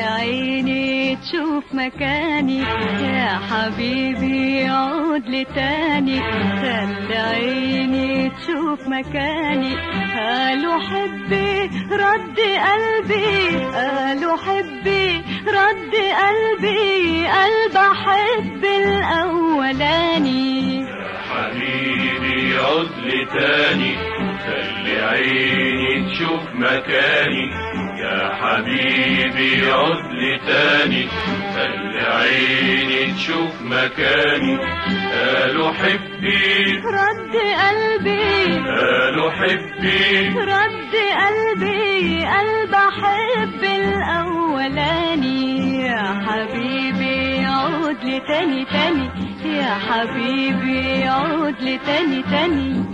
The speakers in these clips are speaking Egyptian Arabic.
عيني تشوف مكاني يا حبيبي عود لي تاني خلي عيني تشوف مكاني قالوا حبي رد قلبي قالوا حبي رد قلبي قلب احب الاولاني حبيبي عد لي تاني خلي عيني تشوف مكاني يا حبيبي عد لي تاني خلي عيني تشوف مكاني قالوا حبي رد قلبي قالوا حبي رد قلبي قلب احب الاولاني يا حبيبي عود لي تاني تاني يا حبيبي عود لي تاني تاني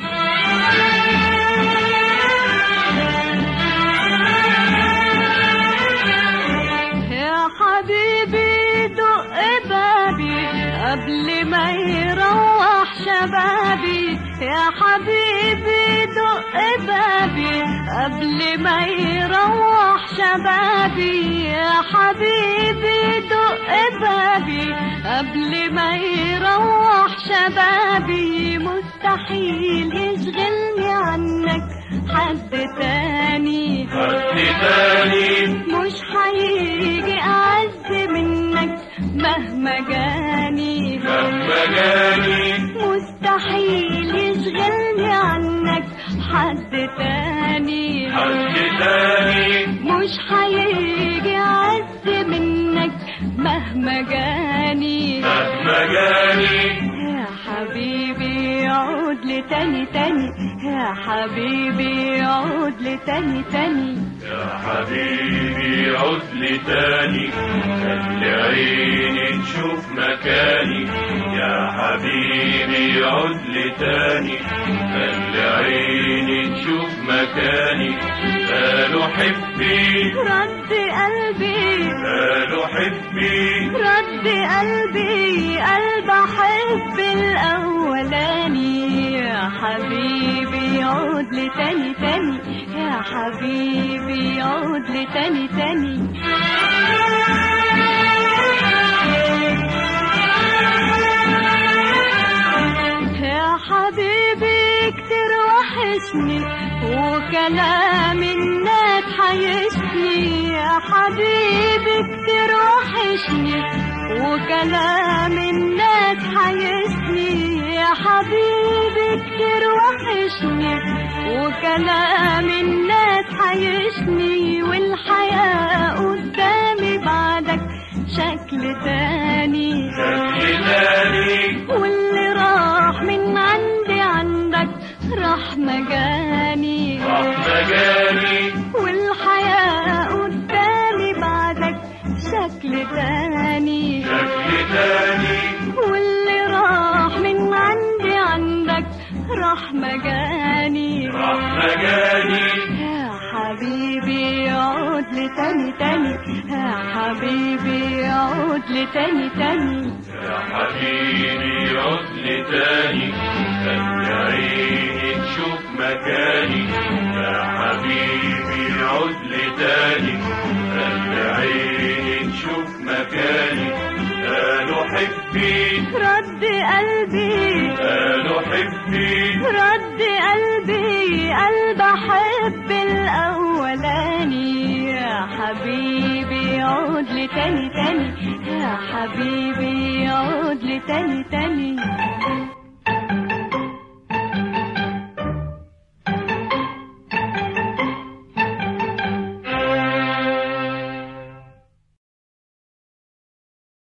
يا حبيبي دق بابي قبل ما يروح شبابي يا حبيبي دق بابي قبل ما يروح شبابي يا حبيبي دق بابي قبل ما يروح شبابي مستحيل يشغلني عنك حد تاني حد تاني مش هيجي أعز منك مهما جاني مهما جاني مستحيل يشغلني عنك حد تاني حد تاني مش هيجي أعز منك مهما جاني مهما جاني يا حبيبي عود لي تاني تاني يا حبيبي عود لي تاني تاني يا حبيبي عد لي تاني خلي عيني تشوف مكاني يا حبيبي عد لي تاني خلي عيني تشوف مكاني قالوا حبي رد قلبي قالوا حبي رد قلبي قلب احب الاولاني يا حبيبي عود لي تاني تاني يا حبيبي عود لي تاني تاني يا حبيبي كتير وحشني وكلام الناس حيشني يا حبيبي كتير وحشني وكلام الناس حيشني يا حبيبي كتير وحشني وكلام الناس حيشني والحياة قدامي بعدك شكل تاني شكل تاني واللي راح من عندي عندك راح مجاني رحمة جاني والحياة قدامي بعدك شكل تاني شكل تاني واللي راح من عندي عندك راح مجاني رحمة جاني يا حبيبي عود لي تاني تاني يا حبيبي عود لي تاني تاني يا حبيبي عد لي تاني خلي عيني تشوف مكاني يا حبيبي عد لي تاني خلي عيني تشوف مكاني قالوا حبي رد قلبي قالوا حبي رد قلبي قلب احب الاولاني يا حبيبي عود لي تاني تاني يا حبيبي عود لي تاني تاني